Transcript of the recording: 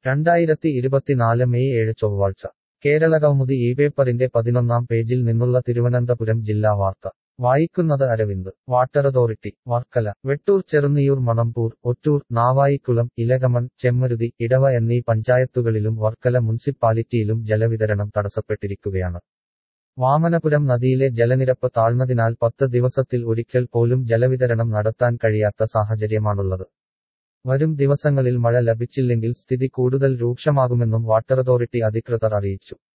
രണ്ടായിരത്തി ഇരുപത്തിനാല് മെയ് ഏഴ് ചൊവ്വാഴ്ച കേരളകൗമുദി ഈ പേപ്പറിന്റെ പതിനൊന്നാം പേജിൽ നിന്നുള്ള തിരുവനന്തപുരം ജില്ലാ വാർത്ത വായിക്കുന്നത് അരവിന്ദ് വാട്ടർ അതോറിറ്റി വർക്കല വെട്ടൂർ ചെറുന്നിയൂർ മണമ്പൂർ ഒറ്റൂർ നാവായിക്കുളം ഇലകമൺ ചെമ്മരുതി ഇടവ എന്നീ പഞ്ചായത്തുകളിലും വർക്കല മുനിസിപ്പാലിറ്റിയിലും ജലവിതരണം തടസ്സപ്പെട്ടിരിക്കുകയാണ് വാമനപുരം നദിയിലെ ജലനിരപ്പ് താഴ്ന്നതിനാൽ പത്ത് ദിവസത്തിൽ ഒരിക്കൽ പോലും ജലവിതരണം നടത്താൻ കഴിയാത്ത സാഹചര്യമാണുള്ളത് വരും ദിവസങ്ങളിൽ മഴ ലഭിച്ചില്ലെങ്കിൽ സ്ഥിതി കൂടുതൽ രൂക്ഷമാകുമെന്നും വാട്ടർ അതോറിറ്റി അധികൃതർ അറിയിച്ചു